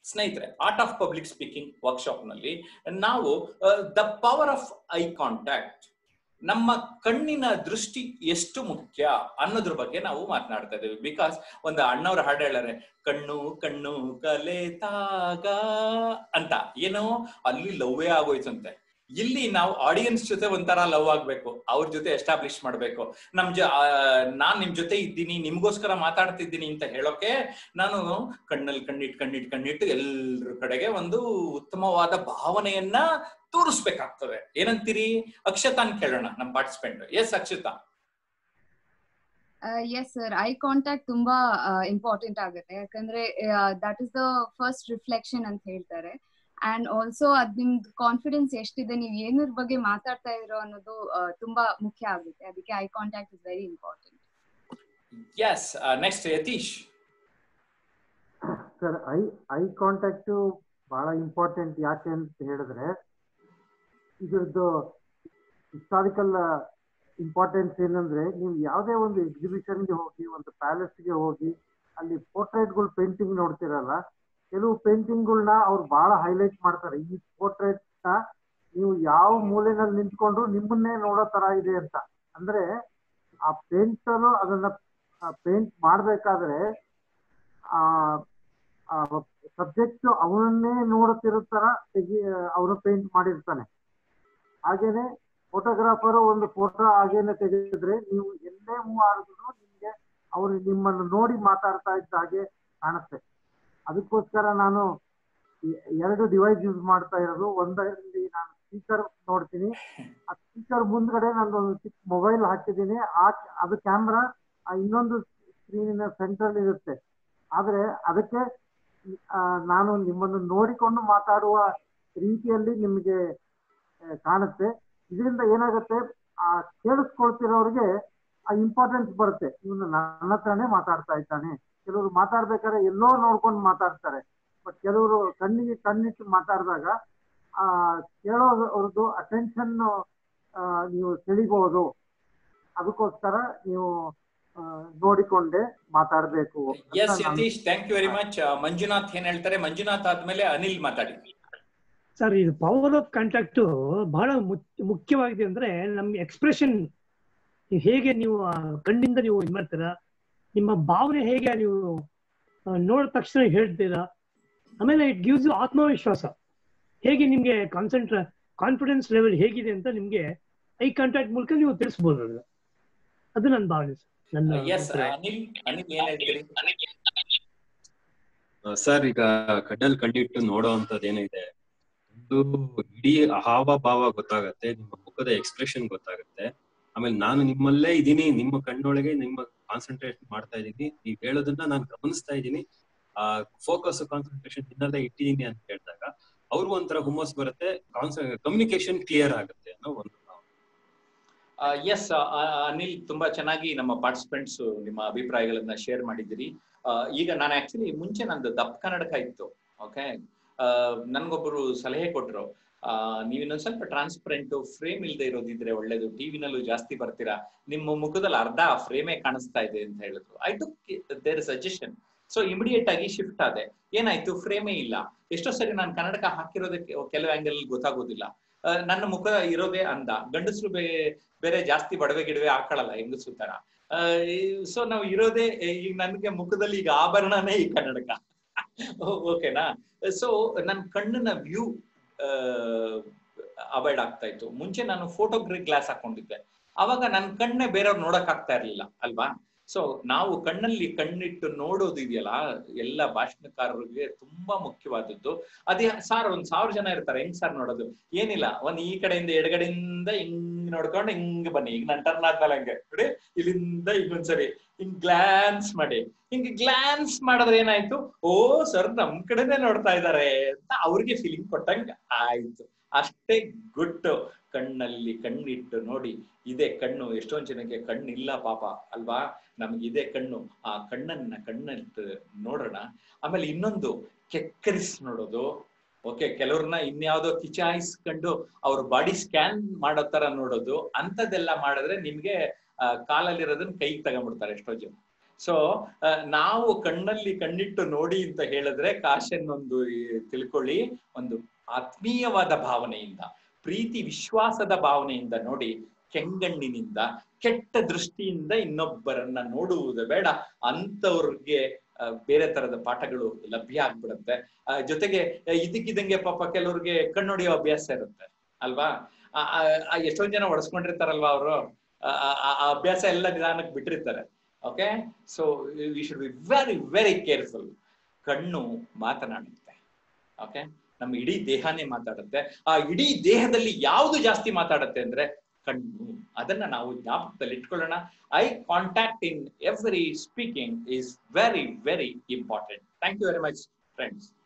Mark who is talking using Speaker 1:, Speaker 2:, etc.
Speaker 1: ಸ್ನೇಹಿತರೆ art of public speaking workshop ನಲ್ಲಿ ನಾವು the power of eye contact ನಮ್ಮ ಕಣ್ಣಿನ ದೃಷ್ಟಿ ಎಷ್ಟು ಮುಖ್ಯ ಅನ್ನೋದ್ರ ಬಗ್ಗೆ ನಾವು ಮಾತನಾಡ್ತಾ ಇದ್ದೇವೆ ಬಿಕಾಸ್ ಒಂದು ಅಣ್ಣವ್ರ ಹಾಡು ಹೇಳಾರೆ ಕಣ್ಣು ಕಣ್ಣು ಕಲೆತಾಗ ಅಂತ ಏನೋ ಅಲ್ಲಿ ಲವ್ವೇ ಆಗೋಯ್ತಂತೆ ಇಲ್ಲಿ ನಾವು ಆಡಿಯನ್ಸ್ ಜೊತೆ ಒಂಥರ ಲವ್ ಆಗ್ಬೇಕು ಅವ್ರ ಜೊತೆ ಎಸ್ಟಾಬ್ಲಿಷ್ ಮಾಡ್ಬೇಕು ನಮ್ ಜೊ ಆ, ನಾನ್ ನಿಮ್ ಜೊತೆ ಇದ್ದೀನಿ ನಿಮ್ಗೋಸ್ಕರ ಮಾತಾಡ್ತಿದ್ದೀನಿ ಅಂತ ಹೇಳೋಕೆ ನಾನು ಕಣ್ಣಲ್ಲಿ ಕಣ್ಣಿಟ್ ಕಣ್ಣಿಟ್ ಕಣ್ಣಿಟ್ಟು ಎಲ್ರ ಕಡೆಗೆ ಒಂದು ಉತ್ತಮವಾದ ಭಾವನೆಯನ್ನ ತೋರಿಸ್ಬೇಕಾಗ್ತದೆ ಏನಂತೀರಿ ಅಕ್ಷತಾನ್ ಕೇಳೋಣ ನಮ್ participant yes Akshata
Speaker 2: yes sir eye contact ತುಂಬಾ ಇಂಪಾರ್ಟೆಂಟ್ ಆಗುತ್ತೆ ಯಾಕಂದ್ರೆ that is the first reflection ಅಂತ ಹೇಳ್ತಾರೆ ಅಂಡ್ ಆಲ್ಸೋ ಅದ್ ನಿಮ್ದು ಕಾನ್ಫಿಡೆನ್ಸ್ ಎಷ್ಟಿದೆ ನೀವು ಏನರ ಬಗ್ಗೆ ಮಾತಾಡ್ತಾ ಇರೋ ಅನ್ನೋದು ಆ, ತುಂಬಾ ಮುಖ್ಯ ಆಗುತ್ತೆ ಅದಕ್ಕೆ eye contact is very important
Speaker 1: yes next Yatish
Speaker 3: sir eye eye contact ಬಹಳ ಇಂಪಾರ್ಟೆಂಟ್ ಯಾಕೆ ಅಂತ ಹೇಳಿದ್ರೆ ಇದ್ರದ್ದು ಹಿಸ್ಟಾರಿಕಲ್ ಇಂಪಾರ್ಟೆನ್ಸ್ ಏನಂದ್ರೆ ನೀವು ಯಾವುದೇ ಒಂದು ಎಕ್ಸಿಬಿಷನ್ಗೆ ಹೋಗಿ ಒಂದು ಪ್ಯಾಲೇಸ್ಗೆ ಹೋಗಿ ಅಲ್ಲಿ ಪೋರ್ಟ್ರೇಟ್ಗಳು ಪೇಂಟಿಂಗ್ ನೋಡ್ತಿರಲ್ಲ ಕೆಲವು ಪೇಂಟಿಂಗ್ಗಳನ್ನ ಅವ್ರು ಬಹಳ ಹೈಲೈಟ್ ಮಾಡ್ತಾರೆ ಈ ಪೋರ್ಟ್ರೇಟ್ ನ ನೀವು ಯಾವ ಮೂಲೆನಲ್ಲಿ ನಿಂತ್ಕೊಂಡು ನಿಮ್ಮನ್ನೇ ನೋಡೋ ತರ ಇದೆ ಅಂತ ಅಂದ್ರೆ ಆ ಪೇಂಟರು ಅದನ್ನ ಪೇಂಟ್ ಮಾಡ್ಬೇಕಾದ್ರೆ ಆ ಸಬ್ಜೆಕ್ಟ್ ಅವನನ್ನೇ ನೋಡುತ್ತಿರೋ ತರ ತೆಗಿ ಅವನು ಪೇಂಟ್ ಮಾಡಿರ್ತಾನೆ ಹಾಗೇನೆ ಫೋಟೋಗ್ರಾಫರ್ ಒಂದು ಫೋಟೋ ಹಾಗೇನೆ ತೆಗೆದಿದ್ರೆ ನೀವು ಎಲ್ಲೇ ಮೂವ್ ಆಗಿದ್ರು ನಿಮ್ಗೆ ಅವರು ನಿಮ್ಮನ್ನು ನೋಡಿ ಮಾತಾಡ್ತಾ ಇದ್ದ ಹಾಗೆ ಕಾಣುತ್ತೆ ಅದಕ್ಕೋಸ್ಕರ ನಾನು ಎ- ಎರಡು ಡಿವೈಸ್ ಯೂಸ್ ಮಾಡ್ತಾ ಇರೋದು ಒಂದರಲ್ಲಿ ನಾನು ಸ್ಪೀಕರ್ ನೋಡ್ತೀನಿ ಆ ಸ್ಪೀಕರ್ ಮುಂದ್ಗಡೆ ನಾನು ಒಂದು ಚಿಕ್ಕ ಮೊಬೈಲ್ ಹಾಕಿದ್ದೀನಿ ಆ ಅದು ಕ್ಯಾಮ್ರಾ ಇನ್ನೊಂದು ಸ್ಕ್ರೀನಿನ ಸೆಂಟ್ರಲ್ ಇರುತ್ತೆ ಆದ್ರೆ ಅದಕ್ಕೆ ಆ, ನಾನು ನಿಮ್ಮನ್ನು ನೋಡಿಕೊಂಡು ಮಾತಾಡುವ ರೀತಿಯಲ್ಲಿ ನಿಮಗೆ ಆ, ಕಾಣುತ್ತೆ ಇದರಿಂದ ಏನಾಗುತ್ತೆ ಆ ಕೇಳಿಸ್ಕೊಳ್ತಿರೋರಿಗೆ ಆ ಇಂಪಾರ್ಟೆನ್ಸ್ ಬರುತ್ತೆ ಇವನು ನನ್ನ ಹತ್ರನೇ ಮಾತಾಡ್ತಾ ಇದ್ದಾನೆ ಕೆಲವರು ಮಾತಾಡ್ಬೇಕಾದ್ರೆ ಎಲ್ಲೋ ನೋಡ್ಕೊಂಡು ಮಾತಾಡ್ತಾರೆ ಬಟ್ ಕೆಲವರು ಕಣ್ಣಿಗೆ ಕಣ್ಣಿಟ್ಟು ಮಾತಾಡಿದಾಗ ಆ ಕೇಳೋರದ್ದು ಅಟೆನ್ಷನ್ ನೀವು ಸೆಳಿಬಹುದು ಅದಕ್ಕೋಸ್ಕರ ನೀವು ಆ, ನೋಡಿಕೊಂಡೇ ಮಾತಾಡಬೇಕು
Speaker 1: yes Yatish thank you very much Manjunath ಏನ್ ಹೇಳ್ತಾರೆ ಮಂಜುನಾಥ್ ಆದ್ಮೇಲೆ ಅನಿಲ್ ಮಾತಾಡಿ
Speaker 4: ಸರ್ ಇದು ಪವರ್ ಆಫ್ ಕಾಂಟ್ಯಾಕ್ಟ್ ಬಹಳ ಮುಖ್ಯ- ಮುಖ್ಯವಾಗಿದೆ ಅಂದ್ರೆ ನಮ್ಗೆ ಎಕ್ಸ್ಪ್ರೆಷನ್ ಹೇಗೆ ನೀವು ಆ ಕಣ್ಣಿಂದ ನೀವು ಇದು ಮಾಡ್ತೀರಾ ನಿಮ್ಮ ಭಾವನೆ ಹೇಗೆ ನೀವು ಆ, ನೋಡಿದ ತಕ್ಷಣ ಹೇಳ್ತೀರಾ ಆಮೇಲೆ ಇಟ್ ಗಿವ್ಸ್ ಯು ಆತ್ಮವಿಶ್ವಾಸ ಹೇಗೆ ನಿಮ್ಗೆ ಕಾನ್ಸಂಟ್ರ ಕಾನ್ಫಿಡೆನ್ಸ್ ಲೆವೆಲ್ ಹೇಗಿದೆ ಅಂತ ನಿಮ್ಗೆ ಐ ಕಾಂಟ್ಯಾಕ್ಟ್ ಮೂಲಕ ನೀವು ತಿಳಿಸ್ಬೋದು ಅದು ಅದು ನನ್ನ ಭಾವನೆ ಸರ್ ನನ್ನ
Speaker 1: ಎಸ್
Speaker 4: ಅಭಿಪ್ರಾಯ.
Speaker 1: ಅನಿಲ್ ಅನಿಲ್ ಏನ್ ಹೇಳ್ತೀರಿ
Speaker 5: ಸರ್ ಈಗ ಕಣ್ಣಲ್ಲಿ ಕಣ್ಣಿಟ್ಟು ನೋಡೋ ಅಂತದ್ ಏನಿದೆ ಒಂದು ಇಡೀ ಹಾವ ಭಾವ ಗೊತ್ತಾಗತ್ತೆ ನಿಮ್ಮ ಮುಖದ ಎಕ್ಸ್ಪ್ರೆಷನ್ ಗೊತ್ತಾಗತ್ತೆ ಆಮೇಲೆ ನಾನು ನಿಮ್ಮಲ್ಲೇ ಇದೀನಿ ನಿಮ್ಮ ಕಣ್ಣೊಳಗೆ ನಿಮ್ಮ ಕಾನ್ಸಂಟ್ರೇಟ್ ಮಾಡ್ತಾ ಇದೀನಿ ನೀವ್ ಹೇಳೋದನ್ನ ನಾನು ಗಮನಿಸ್ತಾ ಇದ್ದೀನಿ ಆ ಫೋಕಸ್ ಕಾನ್ಸಂಟ್ರೇಷನ್ ನಿನ್ನಲ್ಲೇ ಇಟ್ಟಿದೀನಿ ಅಂತ ಹೇಳಿದಾಗ ಅವ್ರಿಗೂ ಒಂಥರ ಹುಮ್ಮಸ್ ಬರುತ್ತೆ ಕಮ್ಯುನಿಕೇಶನ್ ಕ್ಲಿಯರ್ ಆಗುತ್ತೆ ಅನ್ನೋ ಒಂದು
Speaker 1: ಎಸ್ ಅನಿಲ್ ತುಂಬಾ ಚೆನ್ನಾಗಿ ನಮ್ಮ ಪಾರ್ಟಿಸಿಪೆಂಟ್ಸ್ ನಿಮ್ಮ ಅಭಿಪ್ರಾಯಗಳನ್ನ ಶೇರ್ ಮಾಡಿದ್ದೀರಿ ಆ, ಈಗ ನಾನು ಆಕ್ಚುಲಿ ಮುಂಚೆ ನಂದು ದಪ್ಪ ಕನ್ನಡಕ ಇತ್ತು ಓಕೆ ನನ್ಗೊಬ್ಬರು ಸಲಹೆ ಕೊಟ್ರು ಆ, ನೀವು ಇನ್ನೊಂದ್ ಸ್ವಲ್ಪ ಟ್ರಾನ್ಸ್ಪರೆಂಟ್ ಫ್ರೇಮ್ ಇಲ್ಲದೆ ಇರೋದಿದ್ರೆ ಒಳ್ಳೇದು ಟಿವಿನಲ್ಲೂ ಜಾಸ್ತಿ ಬರ್ತೀರಾ ನಿಮ್ಮ ಮುಖದಲ್ಲಿ ಅರ್ಧ ಫ್ರೇಮೇ ಕಾಣಿಸ್ತಾ ಇದೆ ಅಂತ ಹೇಳಿದ್ರು I took their suggestion so immediate ಆಗಿ ಶಿಫ್ಟ್ ಆದೆ ಏನಾಯ್ತು ಫ್ರೇಮೇ ಇಲ್ಲ ಎಷ್ಟೋ ಸರಿ ನಾನು ಕನ್ನಡಕ ಹಾಕಿರೋದಕ್ಕೆ ಕೆಲವು ಆಂಗಲ್ ಗೊತ್ತಾಗೋದಿಲ್ಲ ಆ, ನನ್ನ ಮುಖ ಇರೋದೇ ಅಂದ ಗಂಡಸರು ಬೇ ಬೇರೆ ಜಾಸ್ತಿ ಬಡವೆ ಗಿಡವೆ ಹಾಕೊಳ್ಳಲ್ಲ ಹೆಂಗಸು ತರ ಸೊ ನಾವು ಇರೋದೇ ಈಗ ನನಗೆ ಮುಖದಲ್ಲಿ ಈಗ ಆಭರಣನೇ ಈ ಕನ್ನಡಕ ಓಕೆನಾ ಸೊ ನನ್ನ ಕಣ್ಣಿನ ವ್ಯೂ ಅವಾಯ್ಡ್ ಆಗ್ತಾ ಇತ್ತು ಮುಂಚೆ ನಾನು ಫೋಟೋಗ್ರಿ ಗ್ಲಾಸ್ ಹಾಕೊಂಡಿದ್ದೆ ಅವಾಗ ನನ್ನ ಕಣ್ಣೆ ಬೇರೆಯವ್ರು ನೋಡಕ್ ಆಗ್ತಾ ಇರ್ಲಿಲ್ಲ ಅಲ್ವಾ ಸೊ ನಾವು ಕಣ್ಣಲ್ಲಿ ಕಣ್ಣಿಟ್ಟು ನೋಡೋದು ಇದೆಯಲ್ಲ ಎಲ್ಲ ಭಾಷಣಕಾರರಿಗೆ ತುಂಬಾ ಮುಖ್ಯವಾದದ್ದು ಅದೇ ಸಾರ್ ಒಂದ್ ಸಾವಿರ ಜನ ಇರ್ತಾರೆ ಹೆಂಗ್ ಸಾರ್ ನೋಡೋದು ಏನಿಲ್ಲ ಒಂದ್ ಈ ಕಡೆಯಿಂದ ಎಡಗಡೆಯಿಂದ ಹಿಂಗ್ ನೋಡ್ಕೊಂಡು ಹಿಂಗ್ ಬನ್ನಿ ಈಗ ನನ್ ಟರ್ನ್ ಆದ್ಮೇಲೆ ಹಂಗೆ ನೋಡಿ ಇಲ್ಲಿಂದ ಈಗ ಒಂದ್ಸರಿ ಹಿಂಗ್ ಗ್ಲಾನ್ಸ್ ಮಾಡಿ ಹಿಂಗ್ ಗ್ಲಾನ್ಸ್ ಮಾಡಿದ್ರೆ ಏನಾಯ್ತು ಓ ಸರ್ ನಮ್ ಕಡೆನೆ ನೋಡ್ತಾ ಇದಾರೆ ಅಂತ ಅವ್ರಿಗೆ ಫೀಲಿಂಗ್ ಕೊಟ್ಟಂಗ ಆಯ್ತು ಅಷ್ಟೇ ಗುಟ್ಟು ಕಣ್ಣಲ್ಲಿ ಕಣ್ಣಿಟ್ಟು ನೋಡಿ ಇದೇ ಕಣ್ಣು ಎಷ್ಟೊಂದ್ ಜನಕ್ಕೆ ಕಣ್ಣಿಲ್ಲ ಪಾಪ ಅಲ್ವಾ ನಮ್ಗಿದೆ ಕಣ್ಣು ಆ ಕಣ್ಣನ್ನ ಕಣ್ಣಿಟ್ಟು ನೋಡೋಣ ಆಮೇಲೆ ಇನ್ನೊಂದು ಕೆಕ್ಕರಿಸ್ ನೋಡೋದು ಓಕೆ ಕೆಲವ್ರನ್ನ ಇನ್ಯಾವುದೋ ಕಿಚಾಯಿಸ್ಕೊಂಡು ಅವ್ರ ಬಾಡಿ ಸ್ಕ್ಯಾನ್ ಮಾಡೋ ತರ ನೋಡೋದು ಅಂತದೆಲ್ಲ ಮಾಡಿದ್ರೆ ನಿಮ್ಗೆ ಆ, ಕಾಲಲ್ಲಿರೋದನ್ನ ಕೈಗೆ ತಗೊಂಡ್ಬಿಡ್ತಾರೆ ಎಷ್ಟೋ ಜನ ಸೊ ನಾವು ಕಣ್ಣಲ್ಲಿ ಕಣ್ಣಿಟ್ಟು ನೋಡಿ ಅಂತ ಹೇಳಿದ್ರೆ ಕಾಶನ್ ಒಂದು ಈ ತಿಳ್ಕೊಳ್ಳಿ ಒಂದು ಆತ್ಮೀಯವಾದ ಭಾವನೆಯಿಂದ ಪ್ರೀತಿ ವಿಶ್ವಾಸದ ಭಾವನೆಯಿಂದ ನೋಡಿ ಕೆಂಗಣ್ಣಿನಿಂದ ಕೆಟ್ಟ ದೃಷ್ಟಿಯಿಂದ ಇನ್ನೊಬ್ಬರನ್ನ ನೋಡುವುದು ಬೇಡ ಅಂತವ್ರಿಗೆ ಆ, ಬೇರೆ ತರದ ಪಾಠಗಳು ಲಭ್ಯ ಆಗ್ಬಿಡುತ್ತೆ ಆ, ಜೊತೆಗೆ ಆ, ಇದಕ್ಕಿದಂಗೆ ಪಾಪ ಕೆಲವ್ರಿಗೆ ಕಣ್ಣೊಡೆಯೋ ಅಭ್ಯಾಸ ಇರುತ್ತೆ ಅಲ್ವಾ ಆ, ಆ, ಆ, ಎಷ್ಟೊಂದ್ ಜನ ಹೊಡ್ಸ್ಕೊಂಡಿರ್ತಾರಲ್ವಾ ಅವರು ಆ ಅಭ್ಯಾಸ ಎಲ್ಲ ನಿಧಾನಕ್ಕೆ ಬಿಟ್ಟಿರ್ತಾರೆ okay so we should be very very careful ಕಣ್ಣು ಮಾತನಾಡುತ್ತೆ ಓಕೆ ನಮ್ಮ ಇಡೀ ದೇಹನೇ ಮಾತಾಡುತ್ತೆ ಆ ಇಡೀ ದೇಹದಲ್ಲಿ ಯಾವುದು ಜಾಸ್ತಿ ಮಾತಾಡುತ್ತೆ ಅಂದ್ರೆ ಕಣ್ಣು ಅದನ್ನ ನಾವು ಜ್ಞಾಪಕದಲ್ಲಿ ಇಟ್ಕೊಳ್ಳೋಣ eye contact in every speaking is very very important thank you very much friends